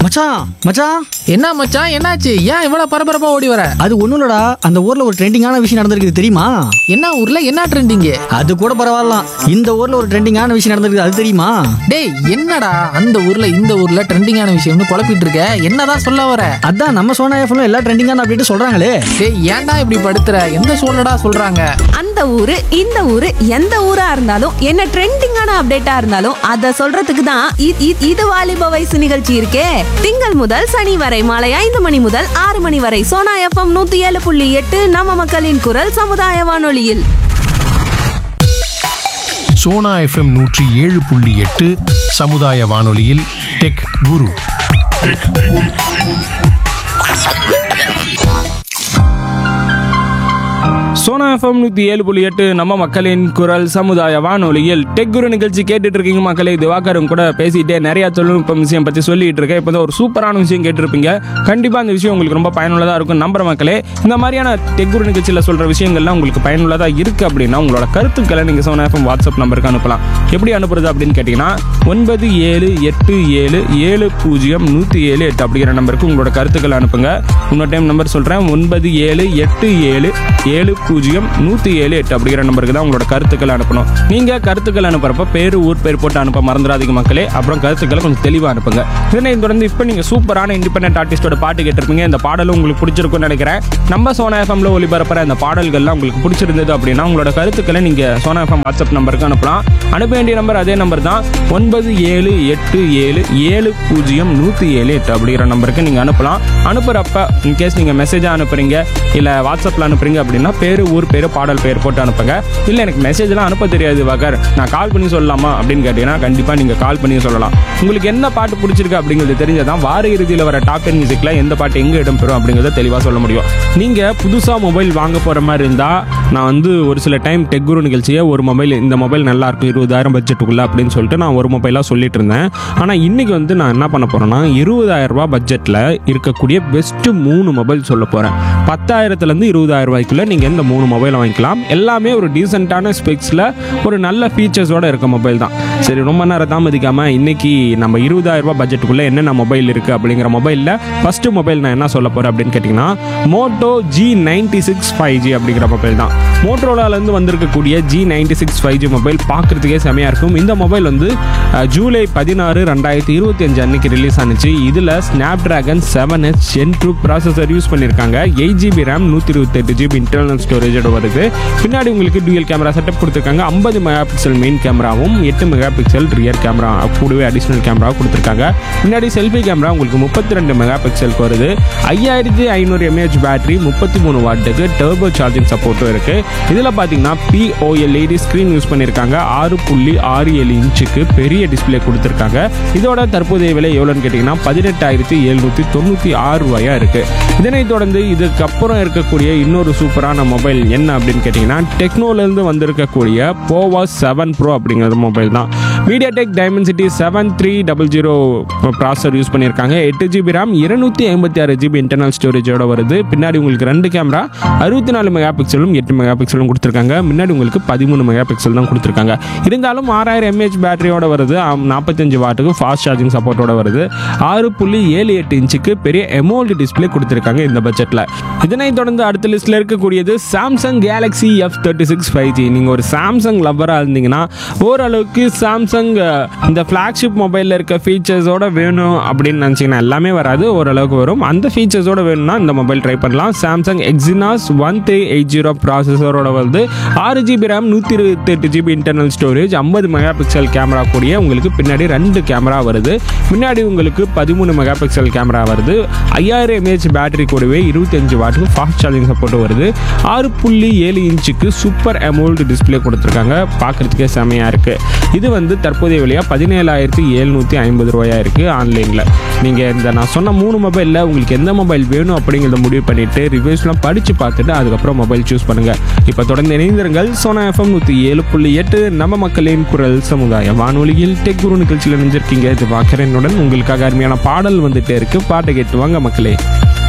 மச்சான் மச்சான் என்ன மச்சான் என்னாச்சு ஏன் இவ்வளவு பரபரப்பா ஓடி வர அது ஒண்ணும் இல்லடா அந்த ஊர்ல ஒரு ட்ரெண்டிங்கான விஷயம் நடந்திருக்கு தெரியுமா என்ன ஊர்ல என்ன ட்ரெண்டிங் அது கூட பரவாயில்ல இந்த ஊர்ல ஒரு ட்ரெண்டிங்கான விஷயம் நடந்திருக்கு அது தெரியுமா டேய் என்னடா அந்த ஊர்ல இந்த ஊர்ல ட்ரெண்டிங்கான விஷயம்னு குழப்பிட்டு இருக்க என்னதான் சொல்ல வர அதான் நம்ம சோனா எஃப்எம் எல்லா ட்ரெண்டிங்கான அப்படின்ட்டு சொல்றாங்களே டேய் ஏன்டா இப்படி படுத்துற எந்த சூழ்நிடா சொல்றாங்க அந்த ஊரு இந்த ஊரு எந்த ஊரா இருந்தாலும் என்ன ட்ரெண்டிங்கான அப்டேட்டா இருந்தாலும் அத சொல்றதுக்கு தான் இ- இ- இது வாலிப வயசு நிகழ்ச்சி இருக்கே திங்கள் முதல் சனி வரை மாலை ஐந்து மணி முதல் ஆறு மணி வரை சோனா எஃப்எம் நூத்தி ஏழு புள்ளி எட்டு நம்ம மக்களின் குரல் சமுதாய வானொலியில் சோனா எஃப்எம் நூற்றி ஏழு புள்ளி எட்டு சமுதாய வானொலியில் டெக் குரு சோனா எஃப்எம் நூற்றி ஏழு புள்ளி எட்டு நம்ம மக்களின் குரல் சமுதாய வானொலியில் டெக் குரு நிகழ்ச்சி கேட்டுட்டு இருக்கீங்க மக்களே திவாகரும் கூட பேசிட்டே நிறைய தொழில்நுட்பம் விஷயம் பற்றி சொல்லிட்டு இருக்கேன் இப்போ ஒரு சூப்பரான விஷயம் கேட்டிருப்பீங்க கண்டிப்பாக அந்த விஷயம் உங்களுக்கு ரொம்ப பயனுள்ளதாக இருக்கும் நம்புற மக்களே இந்த மாதிரியான டெக் குரு நிகழ்ச்சியில் சொல்கிற விஷயங்கள்லாம் உங்களுக்கு பயனுள்ளதாக இருக்குது அப்படின்னா உங்களோட கருத்துக்களை நீங்கள் சோனா எஃப்எம் வாட்ஸ்அப் நம்பருக்கு அனுப்பலாம் எப்படி அனுப்புறது அப்படின்னு கேட்டிங்கன்னா ஒன்பது ஏழு எட்டு ஏழு ஏழு பூஜ்ஜியம் நூற்றி ஏழு எட்டு அப்படிங்கிற நம்பருக்கு உங்களோட கருத்துக்களை அனுப்புங்க இன்னொரு டைம் நம்பர் சொல்கிறேன் ஒன்பது ஏழு எட்டு ஏழு ஏழு பூஜ்ஜியம் நூற்றி ஏழு எட்டு அப்படிங்கிற நம்பருக்கு தான் உங்களோட கருத்துக்களை அனுப்பணும் நீங்கள் கருத்துக்கள் அனுப்புறப்ப பேர் ஊர் பேர் போட்டு அனுப்ப மறந்துடாதீங்க மக்களே அப்புறம் கருத்துக்களை கொஞ்சம் தெளிவாக அனுப்புங்க இதனை தொடர்ந்து இப்போ நீங்கள் சூப்பரான இண்டிபெண்டன்ட் ஆர்டிஸ்டோட பாட்டு கேட்டிருப்பீங்க இந்த பாடலும் உங்களுக்கு பிடிச்சிருக்கும்னு நினைக்கிறேன் நம்ம சோனா எஃப்எம்ல ஒளிபரப்புற இந்த பாடல்கள்லாம் உங்களுக்கு பிடிச்சிருந்தது அப்படின்னா உங்களோட கருத்துக்களை நீங்கள் சோனா எஃப்எம் வாட்ஸ்அப் நம்பருக்கு அனுப்பலாம் அனுப்ப வேண்டிய நம்பர் அதே நம்பர் தான் ஒன்பது ஏழு எட்டு ஏழு ஏழு பூஜ்ஜியம் நூற்றி ஏழு எட்டு அப்படிங்கிற நம்பருக்கு நீங்கள் அனுப்பலாம் அனுப்புகிறப்ப இன்கேஸ் நீங்கள் மெசேஜாக அனுப்புறீங்க இல்லை வாட்ஸ்அப்பில் அனுப்புறீங்க அப்படின்னா பேர் ஊர் பேர் பாடல் பேர் போட்டு அனுப்புங்க இல்லை எனக்கு மெசேஜ்லாம் அனுப்ப தெரியாது வகர் நான் கால் பண்ணி சொல்லலாமா அப்படின்னு கேட்டீங்கன்னா கண்டிப்பாக நீங்கள் கால் பண்ணி சொல்லலாம் உங்களுக்கு என்ன பாட்டு பிடிச்சிருக்கு அப்படிங்கிறது தெரிஞ்சதான் வார இறுதியில் வர டாப் டென் மியூசிக்கில் எந்த பாட்டு எங்கே இடம்பெறும் அப்படிங்கிறத தெளிவாக சொல்ல முடியும் நீங்கள் புதுசாக மொபைல் வாங்க போகிற மாதிரி இருந்தால் நான் வந்து ஒரு சில டைம் டெக்குரு நிகழ்ச்சியை ஒரு மொபைல் இந்த மொபைல் நல்லா இருக்கும் இருபதாயிரம் பட்ஜெட்டுக்குள்ள அப்படின்னு சொல்லிட்டு நான் ஒரு மொபைலாக சொல்லிட்டு இருந்தேன் ஆனால் இன்னைக்கு வந்து நான் என்ன பண்ண போறேன்னா இருபதாயிரம் ரூபாய் பட்ஜெட்டில் இருக்கக்கூடிய பெஸ்ட் மூணு மொபைல் சொல்ல போகிறேன் பத்தாயிரத்துலேருந்து இருபதாயிரம் ரூபாய்க்குள்ள நீங்கள் இந்த மூணு மொபைலை வாங்கிக்கலாம் எல்லாமே ஒரு டீசெண்டான ஸ்பெக்ஸில் ஒரு நல்ல ஃபீச்சர்ஸோட இருக்க மொபைல் தான் சரி ரொம்ப நேரம் தாமதிக்காமல் இன்னைக்கு நம்ம இருபதாயிரம் ரூபாய் பட்ஜெட்டுக்குள்ளே என்னென்ன மொபைல் இருக்குது அப்படிங்கிற மொபைலில் ஃபஸ்ட்டு மொபைல் நான் என்ன சொல்ல போகிறேன் அப்படின்னு கேட்டிங்கன்னா Moto G ninety six five G அப்படிங்கிற மொபைல் தான் மோட்டோலாலேருந்து வந்திருக்கக்கூடிய G ninety six five G mobile பார்க்குறதுக்கே செமையாக இருக்கும் இந்த மொபைல் வந்து அஹ், ஜூலை பதினாறு ரெண்டாயிரத்தி இருபத்தி அஞ்சு அன்னைக்கு ரிலீஸ் ஆனிச்சு இதில் Snapdragon seven S gen two processor use பண்ணியிருக்காங்க எயிட் ஜிபி ரேம் நூற்றி இருபத்தெட்டு ஜிபி இன்டர்னல் ஸ்டோரேஜோட வருது பின்னாடி உங்களுக்கு டூயல் கேமரா செட்டப் கொடுத்துருக்காங்க ஐம்பது மெகா பிக்சல் மெயின் கேமராவும் எட்டு மெகா பிக்சல் ரியர் கேமரா கூடவே அடிஷ்னல் கேமரா கொடுத்துருக்காங்க பின்னாடி செல்ஃபி கேமரா உங்களுக்கு முப்பத்தி ரெண்டு மெகா பிக்சலுக்கு வருது ஐயாயிரத்தி ஐநூறு எம்ஏஹெச் பேட்டரி முப்பத்தி மூணு வாட்டுக்கு டர்போ சார்ஜிங் சப்போர்ட்டும் இருக்கு இதில் பார்த்தீங்கன்னா பிஓஎல்இடி ஸ்க்ரீன் யூஸ் பண்ணியிருக்காங்க ஆறு புள்ளி ஆறு ஏழு இன்ச்சுக்கு பெரிய டிஸ்ப்ளே கொடுத்துருக்காங்க இதோட தற்போதைய விலை எவ்வளோன்னு கேட்டிங்கன்னா பதினெட்டாயிரத்தி எழுநூற்றி தொண்ணூற்றி ஆறு ரூபாயா இருக்கு இதனைத் தொடர்ந்து இதுக்கப்புறம் இருக்கக்கூடிய இன்னொரு சூப்பரான மொபைல் என்ன அப்படின்னு கேட்டிங்கன்னா டெக்னோலேருந்து வந்திருக்கக்கூடிய போவா செவன் ப்ரோ அப்படிங்கிறது மொபைல் தான் MediaTek Dimensity seven three double zero processor use பண்ணியிருக்காங்க எட்டு ஜிபி ரேம் இருநூத்தி ஐம்பத்தி ஆறு ஜிபி இன்டர்னல் ஸ்டோரேஜோட வருது பின்னாடி உங்களுக்கு ரெண்டு கேமரா அறுபத்தி நாலு மெகா பிக்சலும் எட்டு மெகா பிக்சலும் கொடுத்துருக்காங்க முன்னாடி உங்களுக்கு பதிமூணு மெகா பிக்சல் தான் கொடுத்துருக்காங்க இருந்தாலும் ஆறாயிரம் எம்ஏஹெச் பேட்டரியோட வருது ஆம், 45 வாட்டுக்கு ஃபாஸ்ட் சார்ஜிங் சப்போர்ட்டோட வருது ஆறு புள்ளி ஏழு எட்டு இன்ச்சுக்கு பெரிய எமோல்டு டிஸ்ப்ளே கொடுத்துருக்காங்க இந்த பட்ஜெட்டில் இதனைத் தொடர்ந்து அடுத்த லிஸ்ட்டில் இருக்கக்கூடியது Samsung Galaxy F thirty six five G நீங்கள் ஒரு சாம்சங் லவ்வராக இருந்தீங்கன்னா ஓரளவுக்கு சாம்சங் அஹ், இந்த ஃப்ளாக்ஷிப் மொபைலில் இருக்க ஃபீச்சர்ஸோட வேணும் அப்படின்னு நினச்சிங்கன்னா எல்லாமே வராது ஓரளவுக்கு வரும் அந்த ஃபீச்சர்ஸோட வேணும்னா இந்த மொபைல் ட்ரை பண்ணலாம் Samsung Exynos one three eight zero ப்ராசஸரோட வந்து ஆறு ஜிபி ரேம் நூற்றி இருபத்தெட்டு ஜிபி இன்டர்னல் ஸ்டோரேஜ் ஐம்பது மெகா பிக்சல் கேமரா கூடிய உங்களுக்கு பின்னாடி ரெண்டு கேமரா வருது முன்னாடி உங்களுக்கு பதிமூணு மெகா பிக்சல் கேமரா வருது ஐயாயிரம் எம்ஏஹெச் பேட்டரி கூடவே இருபத்தஞ்சு வாட்டுக்கு ஃபாஸ்ட் சார்ஜிங் சப்போர்ட் வருது ஆறு புள்ளி ஏழு இன்ச்சுக்கு சூப்பர் அமௌல்டு டிஸ்ப்ளே கொடுத்துருக்காங்க பார்க்குறதுக்கே செமையாக இருக்குது இது வந்து தற்போதைய விலையாக பதினேழாயிரத்தி எழுநூற்றி ஐம்பது ரூபாயா இருக்குது ஆன்லைனில் நீங்கள் இந்த நான் சொன்ன மூணு மொபைலில் உங்களுக்கு எந்த மொபைல் வேணும் அப்படிங்கிறத முடிவு பண்ணிவிட்டு ரிவ்யூஸ்லாம் படித்து பார்த்துட்டு அதுக்கப்புறம் மொபைல் சூஸ் பண்ணுங்கள் இப்போ தொடர்ந்து இணைந்திருங்கள் சோனா எஃப்எம் நூற்றி ஏழு புள்ளி எட்டு நம்ம மக்களின் குரல் சமுதாய வானொலியில் டெக் குரு நிகழ்ச்சியில் நினைஞ்சிருக்கீங்க இது பார்க்குறேனுடன் உங்களுக்காக அருமையான பாடல் வந்துட்டே இருக்கு பாட்டை கேட்டு வாங்க மக்களே